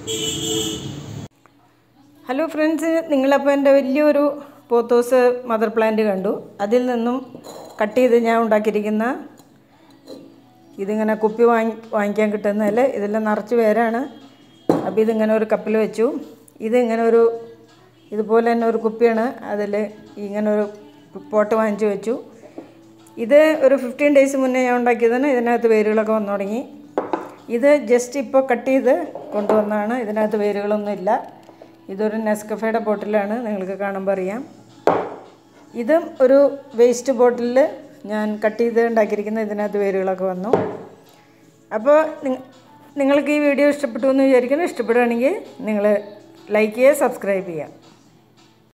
hello friends നിങ്ങളപ്പോൾ എൻ്റെ വലിയൊരു pothos mother plant കണ്ടു അതിൽ നിന്നും കട്ട് ചെയ്ത് ഞാൻ ഉണ്ടാക്കിയിരിക്കുന്ന ഇതിങ്ങനെ കുപ്പി വാങ്ങി വാങ്ങിക്കാൻ കിട്ടുന്നതല്ല ഇതെല്ലാം നിറച്ച് പേരാണ് അപ്പോൾ ഇതിങ്ങനെ ഒരു കപ്പിൽ വെച്ചു ഇതിങ്ങനെ ഒരു ഇതുപോലെ തന്നെ ഒരു കുപ്പിയാണ് അതിൽ ഇങ്ങനെ ഒരു പോട്ട് വാങ്ങിച്ച് വെച്ചു ഇത് ഒരു ഫിഫ്റ്റീൻ ഡേയ്സ് മുന്നേ ഞാൻ ഉണ്ടാക്കിയതാണ് ഇതിനകത്ത് വേരുകളൊക്കെ വന്നു തുടങ്ങി ഇത് ജസ്റ്റ് ഇപ്പോൾ കട്ട് ചെയ്ത് കൊണ്ടുവന്നതാണ് ഇതിനകത്ത് വേരുകളൊന്നുമില്ല ഇതൊരു നെസ്കഫയുടെ ബോട്ടിലാണ് നിങ്ങൾക്ക് കാണുമ്പോൾ അറിയാം ഇതും ഒരു വേസ്റ്റ് ബോട്ടിലിൽ ഞാൻ കട്ട് ചെയ്ത് ഉണ്ടാക്കിയിരിക്കുന്ന ഇതിനകത്ത് വേരുകളൊക്കെ വന്നു അപ്പോൾ നിങ്ങൾക്ക് ഈ വീഡിയോ ഇഷ്ടപ്പെട്ടു എന്ന് വിചാരിക്കുന്നു ഇഷ്ടപ്പെടുകയാണെങ്കിൽ നിങ്ങൾ ലൈക്ക് ചെയ്യുക സബ്സ്ക്രൈബ് ചെയ്യുക